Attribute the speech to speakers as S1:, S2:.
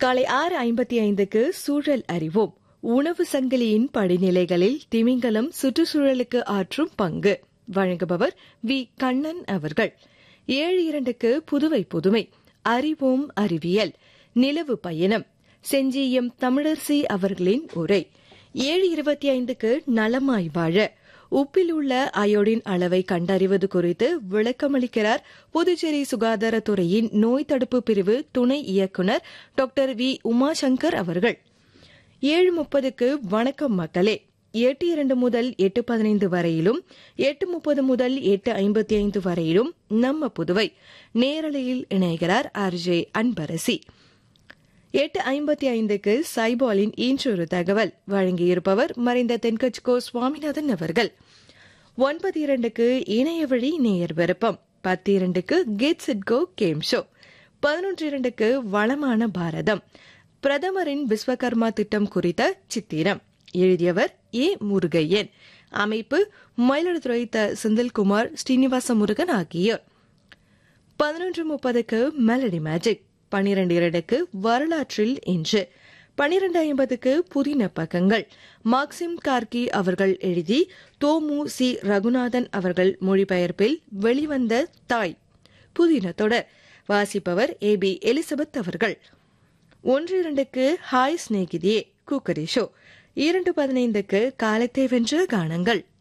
S1: காலை ஆறு ஐம்பத்தி ஐந்துக்கு சூழல் அறிவோம் உணவு சங்கிலியின் படிநிலைகளில் திமிங்கலம் சுற்றுச்சூழலுக்கு ஆற்றும் பங்கு வழங்குபவர் வி கண்ணன் அவர்கள் ஏழு இரண்டுக்கு புதுவை புதுமை அறிவோம் அறிவியல் நிலவு பயணம் செஞ்சியம் தமிழரசி அவர்களின் உரை ஏழு இருபத்தி ஐந்துக்கு நலமாய் வாழ உப்பில் உள்ள அயோடின் அளவை கண்டறிவது குறித்து விளக்கமளிக்கிறார் புதுச்சேரி சுகாதாரத்துறையின் நோய் தடுப்பு பிரிவு துணை இயக்குநர் டாக்டர் வி உமாசங்கர் அவர்கள் ஏழு முப்பதுக்கு வணக்கம் மக்களே எட்டு இரண்டு முதல் எட்டு பதினைந்து வரையிலும் எட்டு முப்பது முதல் எட்டு ஐம்பத்தி ஐந்து வரையிலும் நம்ம புதுவை நேரலையில் இணைகிறார் ஆர் ஜே அன்பரசி எட்டு ஐம்பத்தி ஐந்துக்கு சைபாலின் இன்றொரு தகவல் வழங்கியிருப்பவர் மறைந்த தென்கட்சிகோ சுவாமிநாதன் அவர்கள் ஒன்பது இரண்டுக்கு இணைய வழி நேயர் விருப்பம் பத்து இரண்டுக்கு gets it go game show பதினொன்று இரண்டுக்கு வளமான பாரதம் பிரதமரின் விஸ்வகர்மா திட்டம் குறித்த சித்திரம் எழுதியவர் ஏ முருகையன் அமைப்பு மயிலாடுதுறை த செந்தில்குமார் ஸ்ரீனிவாச முருகன் ஆகியோர் பதினொன்று முப்பதுக்கு மெலடி மேஜிக் பனிரெண்டு இரண்டுக்கு வரலாற்றில் இன்று பனிரெண்டு ஐம்பதுக்கு புதின பக்கங்கள் மார்க்சிம் கார்கி அவர்கள் எழுதி தோமு சி ரகுநாதன் அவர்கள் மொழிபெயர்ப்பில் வெளிவந்த தாய் புதின தொடர் வாசிப்பவர் ஏ பி எலிசபெத் அவர்கள் ஒன்று இரண்டுக்கு ஹாய் சிநேகிதியே கூக்கரி ஷோ இரண்டு பதினைந்துக்கு காலத்தை வென்ற கானங்கள்